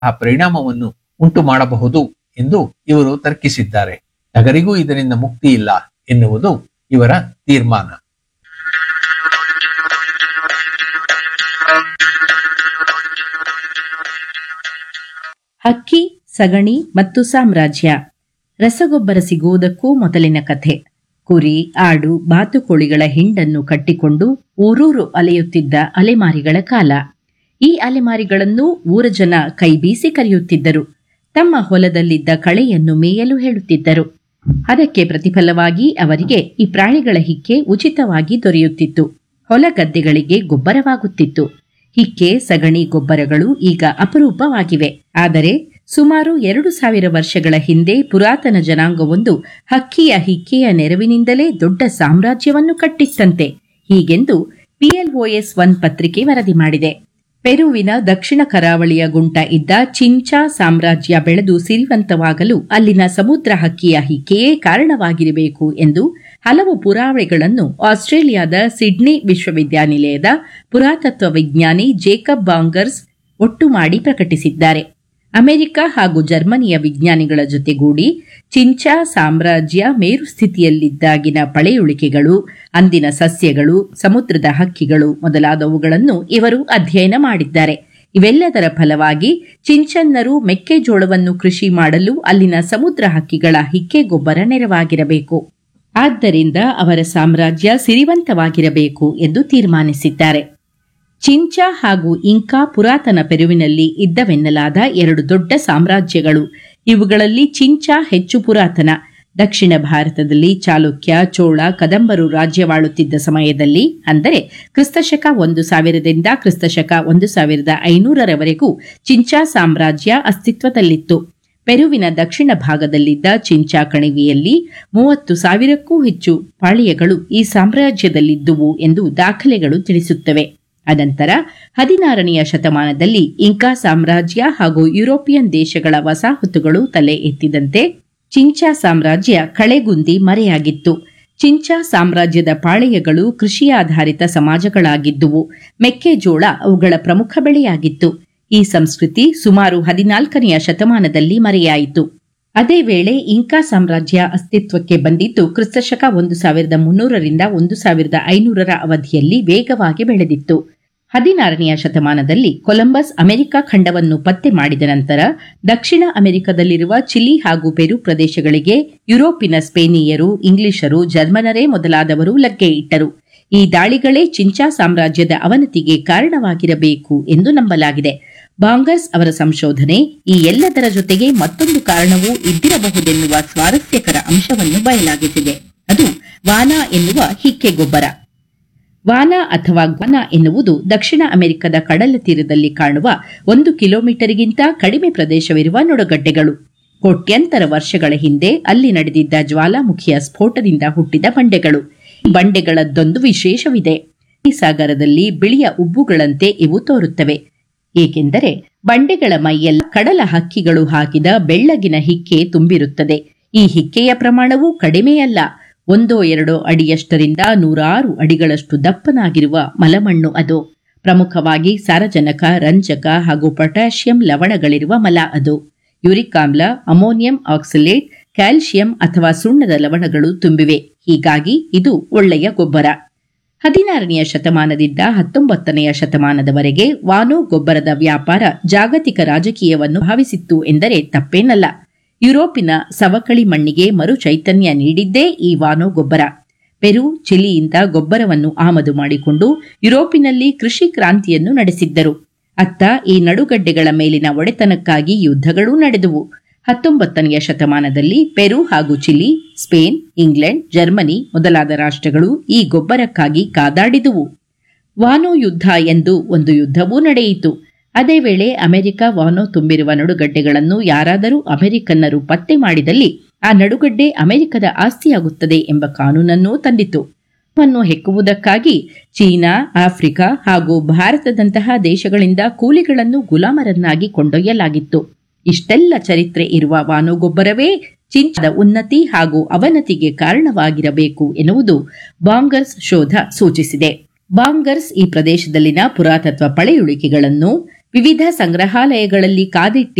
ಆ ಪರಿಣಾಮವನ್ನು ಉಂಟು ಮಾಡಬಹುದು ಎಂದು ಇವರು ತರ್ಕಿಸಿದ್ದಾರೆ ಟಗರಿಗೂ ಇದರಿಂದ ಮುಕ್ತಿ ಇಲ್ಲ ಎನ್ನುವುದು ಇವರ ತೀರ್ಮಾನ ಹಕ್ಕಿ ಸಗಣಿ ಮತ್ತು ಸಾಮ್ರಾಜ್ಯ ರಸಗೊಬ್ಬರ ಸಿಗುವುದಕ್ಕೂ ಮೊದಲಿನ ಕಥೆ ಕುರಿ ಆಡು ಬಾತುಕೋಳಿಗಳ ಹಿಂಡನ್ನು ಕಟ್ಟಿಕೊಂಡು ಊರೂರು ಅಲೆಯುತ್ತಿದ್ದ ಅಲೆಮಾರಿಗಳ ಕಾಲ ಈ ಅಲೆಮಾರಿಗಳನ್ನು ಊರ ಜನ ಕೈಬೀಸಿ ಕರೆಯುತ್ತಿದ್ದರು ತಮ್ಮ ಹೊಲದಲ್ಲಿದ್ದ ಕಳೆಯನ್ನು ಮೇಯಲು ಹೇಳುತ್ತಿದ್ದರು ಅದಕ್ಕೆ ಪ್ರತಿಫಲವಾಗಿ ಅವರಿಗೆ ಈ ಪ್ರಾಣಿಗಳ ಹಿಕ್ಕೆ ಉಚಿತವಾಗಿ ದೊರೆಯುತ್ತಿತ್ತು ಹೊಲ ಗದ್ದೆಗಳಿಗೆ ಗೊಬ್ಬರವಾಗುತ್ತಿತ್ತು ಹಿಕ್ಕೆ ಸಗಣಿ ಗೊಬ್ಬರಗಳು ಈಗ ಅಪರೂಪವಾಗಿವೆ ಆದರೆ ಸುಮಾರು ಎರಡು ಸಾವಿರ ವರ್ಷಗಳ ಹಿಂದೆ ಪುರಾತನ ಜನಾಂಗವೊಂದು ಹಕ್ಕಿಯ ಹಿಕ್ಕೆಯ ನೆರವಿನಿಂದಲೇ ದೊಡ್ಡ ಸಾಮ್ರಾಜ್ಯವನ್ನು ಕಟ್ಟಿತ್ತಂತೆ ಹೀಗೆಂದು ಪಿಎಲ್ಒಎಸ್ ಒನ್ ಪತ್ರಿಕೆ ವರದಿ ಮಾಡಿದೆ ಪೆರುವಿನ ದಕ್ಷಿಣ ಕರಾವಳಿಯ ಗುಂಟ ಇದ್ದ ಚಿಂಚಾ ಸಾಮ್ರಾಜ್ಯ ಬೆಳೆದು ಸಿರಿವಂತವಾಗಲು ಅಲ್ಲಿನ ಸಮುದ್ರ ಹಕ್ಕಿಯ ಹಿಕ್ಕೆಯೇ ಕಾರಣವಾಗಿರಬೇಕು ಎಂದು ಹಲವು ಪುರಾವೆಗಳನ್ನು ಆಸ್ಟ್ರೇಲಿಯಾದ ಸಿಡ್ನಿ ವಿಶ್ವವಿದ್ಯಾನಿಲಯದ ಪುರಾತತ್ವ ವಿಜ್ಞಾನಿ ಜೇಕಬ್ ಬಾಂಗರ್ಸ್ ಒಟ್ಟು ಮಾಡಿ ಪ್ರಕಟಿಸಿದ್ದಾರೆ ಅಮೆರಿಕ ಹಾಗೂ ಜರ್ಮನಿಯ ವಿಜ್ಞಾನಿಗಳ ಜೊತೆಗೂಡಿ ಚಿಂಚಾ ಸಾಮ್ರಾಜ್ಯ ಮೇರು ಸ್ಥಿತಿಯಲ್ಲಿದ್ದಾಗಿನ ಪಳೆಯುಳಿಕೆಗಳು ಅಂದಿನ ಸಸ್ಯಗಳು ಸಮುದ್ರದ ಹಕ್ಕಿಗಳು ಮೊದಲಾದವುಗಳನ್ನು ಇವರು ಅಧ್ಯಯನ ಮಾಡಿದ್ದಾರೆ ಇವೆಲ್ಲದರ ಫಲವಾಗಿ ಚಿಂಚನ್ನರು ಮೆಕ್ಕೆಜೋಳವನ್ನು ಕೃಷಿ ಮಾಡಲು ಅಲ್ಲಿನ ಸಮುದ್ರ ಹಕ್ಕಿಗಳ ಹಿಕ್ಕೆ ಗೊಬ್ಬರ ನೆರವಾಗಿರಬೇಕು ಆದ್ದರಿಂದ ಅವರ ಸಾಮ್ರಾಜ್ಯ ಸಿರಿವಂತವಾಗಿರಬೇಕು ಎಂದು ತೀರ್ಮಾನಿಸಿದ್ದಾರೆ ಚಿಂಚಾ ಹಾಗೂ ಇಂಕಾ ಪುರಾತನ ಪೆರುವಿನಲ್ಲಿ ಇದ್ದವೆನ್ನಲಾದ ಎರಡು ದೊಡ್ಡ ಸಾಮ್ರಾಜ್ಯಗಳು ಇವುಗಳಲ್ಲಿ ಚಿಂಚಾ ಹೆಚ್ಚು ಪುರಾತನ ದಕ್ಷಿಣ ಭಾರತದಲ್ಲಿ ಚಾಲುಕ್ಯ ಚೋಳ ಕದಂಬರು ರಾಜ್ಯವಾಳುತ್ತಿದ್ದ ಸಮಯದಲ್ಲಿ ಅಂದರೆ ಕ್ರಿಸ್ತಶಕ ಒಂದು ಸಾವಿರದಿಂದ ಕ್ರಿಸ್ತಶಕ ಒಂದು ಸಾವಿರದ ಐನೂರರವರೆಗೂ ಚಿಂಚಾ ಸಾಮ್ರಾಜ್ಯ ಅಸ್ತಿತ್ವದಲ್ಲಿತ್ತು ಪೆರುವಿನ ದಕ್ಷಿಣ ಭಾಗದಲ್ಲಿದ್ದ ಚಿಂಚಾ ಕಣಿವೆಯಲ್ಲಿ ಮೂವತ್ತು ಸಾವಿರಕ್ಕೂ ಹೆಚ್ಚು ಪಾಳಿಯಗಳು ಈ ಸಾಮ್ರಾಜ್ಯದಲ್ಲಿದ್ದುವು ಎಂದು ದಾಖಲೆಗಳು ತಿಳಿಸುತ್ತವೆ ಅನಂತರ ಹದಿನಾರನೆಯ ಶತಮಾನದಲ್ಲಿ ಇಂಕಾ ಸಾಮ್ರಾಜ್ಯ ಹಾಗೂ ಯುರೋಪಿಯನ್ ದೇಶಗಳ ವಸಾಹತುಗಳು ತಲೆ ಎತ್ತಿದಂತೆ ಚಿಂಚಾ ಸಾಮ್ರಾಜ್ಯ ಕಳೆಗುಂದಿ ಮರೆಯಾಗಿತ್ತು ಚಿಂಚಾ ಸಾಮ್ರಾಜ್ಯದ ಪಾಳೆಯಗಳು ಕೃಷಿಯಾಧಾರಿತ ಸಮಾಜಗಳಾಗಿದ್ದುವು ಮೆಕ್ಕೆಜೋಳ ಅವುಗಳ ಪ್ರಮುಖ ಬೆಳೆಯಾಗಿತ್ತು ಈ ಸಂಸ್ಕೃತಿ ಸುಮಾರು ಹದಿನಾಲ್ಕನೆಯ ಶತಮಾನದಲ್ಲಿ ಮರೆಯಾಯಿತು ಅದೇ ವೇಳೆ ಇಂಕಾ ಸಾಮ್ರಾಜ್ಯ ಅಸ್ತಿತ್ವಕ್ಕೆ ಬಂದಿದ್ದು ಕ್ರಿಸ್ತಶಕ ಒಂದು ಸಾವಿರದ ಮುನ್ನೂರರಿಂದ ಒಂದು ಸಾವಿರದ ಐನೂರರ ಅವಧಿಯಲ್ಲಿ ವೇಗವಾಗಿ ಬೆಳೆದಿತ್ತು ಹದಿನಾರನೆಯ ಶತಮಾನದಲ್ಲಿ ಕೊಲಂಬಸ್ ಅಮೆರಿಕ ಖಂಡವನ್ನು ಪತ್ತೆ ಮಾಡಿದ ನಂತರ ದಕ್ಷಿಣ ಅಮೆರಿಕದಲ್ಲಿರುವ ಚಿಲಿ ಹಾಗೂ ಪೆರು ಪ್ರದೇಶಗಳಿಗೆ ಯುರೋಪಿನ ಸ್ಪೇನಿಯರು ಇಂಗ್ಲಿಷರು ಜರ್ಮನರೇ ಮೊದಲಾದವರು ಲಗ್ಗೆ ಇಟ್ಟರು ಈ ದಾಳಿಗಳೇ ಚಿಂಚಾ ಸಾಮ್ರಾಜ್ಯದ ಅವನತಿಗೆ ಕಾರಣವಾಗಿರಬೇಕು ಎಂದು ನಂಬಲಾಗಿದೆ ಬಾಂಗರ್ಸ್ ಅವರ ಸಂಶೋಧನೆ ಈ ಎಲ್ಲದರ ಜೊತೆಗೆ ಮತ್ತೊಂದು ಕಾರಣವೂ ಇದ್ದಿರಬಹುದೆನ್ನುವ ಸ್ವಾರಸ್ಯಕರ ಅಂಶವನ್ನು ಬಯಲಾಗಿಸಿದೆ ಅದು ವಾನಾ ಎನ್ನುವ ಹಿಕ್ಕೆ ಗೊಬ್ಬರ ವಾನಾ ಅಥವಾ ಗ್ವನ ಎನ್ನುವುದು ದಕ್ಷಿಣ ಅಮೆರಿಕದ ಕಡಲ ತೀರದಲ್ಲಿ ಕಾಣುವ ಒಂದು ಕಿಲೋಮೀಟರ್ಗಿಂತ ಕಡಿಮೆ ಪ್ರದೇಶವಿರುವ ನೊಡಗಡ್ಡೆಗಳು ಕೋಟ್ಯಂತರ ವರ್ಷಗಳ ಹಿಂದೆ ಅಲ್ಲಿ ನಡೆದಿದ್ದ ಜ್ವಾಲಾಮುಖಿಯ ಸ್ಫೋಟದಿಂದ ಹುಟ್ಟಿದ ಬಂಡೆಗಳು ಈ ಬಂಡೆಗಳದ್ದೊಂದು ವಿಶೇಷವಿದೆ ಈ ಸಾಗರದಲ್ಲಿ ಬಿಳಿಯ ಉಬ್ಬುಗಳಂತೆ ಇವು ತೋರುತ್ತವೆ ಏಕೆಂದರೆ ಬಂಡೆಗಳ ಮೈಯೆಲ್ಲ ಕಡಲ ಹಕ್ಕಿಗಳು ಹಾಕಿದ ಬೆಳ್ಳಗಿನ ಹಿಕ್ಕೆ ತುಂಬಿರುತ್ತದೆ ಈ ಹಿಕ್ಕೆಯ ಪ್ರಮಾಣವು ಕಡಿಮೆಯಲ್ಲ ಒಂದೋ ಎರಡೋ ಅಡಿಯಷ್ಟರಿಂದ ನೂರಾರು ಅಡಿಗಳಷ್ಟು ದಪ್ಪನಾಗಿರುವ ಮಲಮಣ್ಣು ಅದು ಪ್ರಮುಖವಾಗಿ ಸಾರಜನಕ ರಂಜಕ ಹಾಗೂ ಪೊಟ್ಯಾಷಿಯಂ ಲವಣಗಳಿರುವ ಮಲ ಅದು ಯುರಿಕ್ ಆಮ್ಲ ಅಮೋನಿಯಂ ಆಕ್ಸಿಲೇಟ್ ಕ್ಯಾಲ್ಸಿಯಂ ಅಥವಾ ಸುಣ್ಣದ ಲವಣಗಳು ತುಂಬಿವೆ ಹೀಗಾಗಿ ಇದು ಒಳ್ಳೆಯ ಗೊಬ್ಬರ ಹದಿನಾರನೆಯ ಶತಮಾನದಿಂದ ಹತ್ತೊಂಬತ್ತನೆಯ ಶತಮಾನದವರೆಗೆ ವಾನೋ ಗೊಬ್ಬರದ ವ್ಯಾಪಾರ ಜಾಗತಿಕ ರಾಜಕೀಯವನ್ನು ಭಾವಿಸಿತ್ತು ಎಂದರೆ ತಪ್ಪೇನಲ್ಲ ಯುರೋಪಿನ ಸವಕಳಿ ಮಣ್ಣಿಗೆ ಮರು ಚೈತನ್ಯ ನೀಡಿದ್ದೇ ಈ ವಾನೋ ಗೊಬ್ಬರ ಪೆರು ಚಿಲಿಯಿಂದ ಗೊಬ್ಬರವನ್ನು ಆಮದು ಮಾಡಿಕೊಂಡು ಯುರೋಪಿನಲ್ಲಿ ಕೃಷಿ ಕ್ರಾಂತಿಯನ್ನು ನಡೆಸಿದ್ದರು ಅತ್ತ ಈ ನಡುಗಡ್ಡೆಗಳ ಮೇಲಿನ ಒಡೆತನಕ್ಕಾಗಿ ಯುದ್ಧಗಳೂ ನಡೆದುವು ಹತ್ತೊಂಬತ್ತನೆಯ ಶತಮಾನದಲ್ಲಿ ಪೆರು ಹಾಗೂ ಚಿಲಿ ಸ್ಪೇನ್ ಇಂಗ್ಲೆಂಡ್ ಜರ್ಮನಿ ಮೊದಲಾದ ರಾಷ್ಟ್ರಗಳು ಈ ಗೊಬ್ಬರಕ್ಕಾಗಿ ಕಾದಾಡಿದುವು ವಾನೋ ಯುದ್ಧ ಎಂದು ಒಂದು ಯುದ್ಧವೂ ನಡೆಯಿತು ಅದೇ ವೇಳೆ ಅಮೆರಿಕ ವಾನೋ ತುಂಬಿರುವ ನಡುಗಡ್ಡೆಗಳನ್ನು ಯಾರಾದರೂ ಅಮೆರಿಕನ್ನರು ಪತ್ತೆ ಮಾಡಿದಲ್ಲಿ ಆ ನಡುಗಡ್ಡೆ ಅಮೆರಿಕದ ಆಸ್ತಿಯಾಗುತ್ತದೆ ಎಂಬ ಕಾನೂನನ್ನೂ ತಂದಿತು ವನ್ನು ಹೆಕ್ಕುವುದಕ್ಕಾಗಿ ಚೀನಾ ಆಫ್ರಿಕಾ ಹಾಗೂ ಭಾರತದಂತಹ ದೇಶಗಳಿಂದ ಕೂಲಿಗಳನ್ನು ಗುಲಾಮರನ್ನಾಗಿ ಕೊಂಡೊಯ್ಯಲಾಗಿತ್ತು ಇಷ್ಟೆಲ್ಲ ಚರಿತ್ರೆ ಇರುವ ವಾನೋಗೊಬ್ಬರವೇ ಚಿಂಚದ ಉನ್ನತಿ ಹಾಗೂ ಅವನತಿಗೆ ಕಾರಣವಾಗಿರಬೇಕು ಎನ್ನುವುದು ಬಾಂಗರ್ಸ್ ಶೋಧ ಸೂಚಿಸಿದೆ ಬಾಂಗರ್ಸ್ ಈ ಪ್ರದೇಶದಲ್ಲಿನ ಪುರಾತತ್ವ ಪಳೆಯುಳಿಕೆಗಳನ್ನು ವಿವಿಧ ಸಂಗ್ರಹಾಲಯಗಳಲ್ಲಿ ಕಾದಿಟ್ಟಿ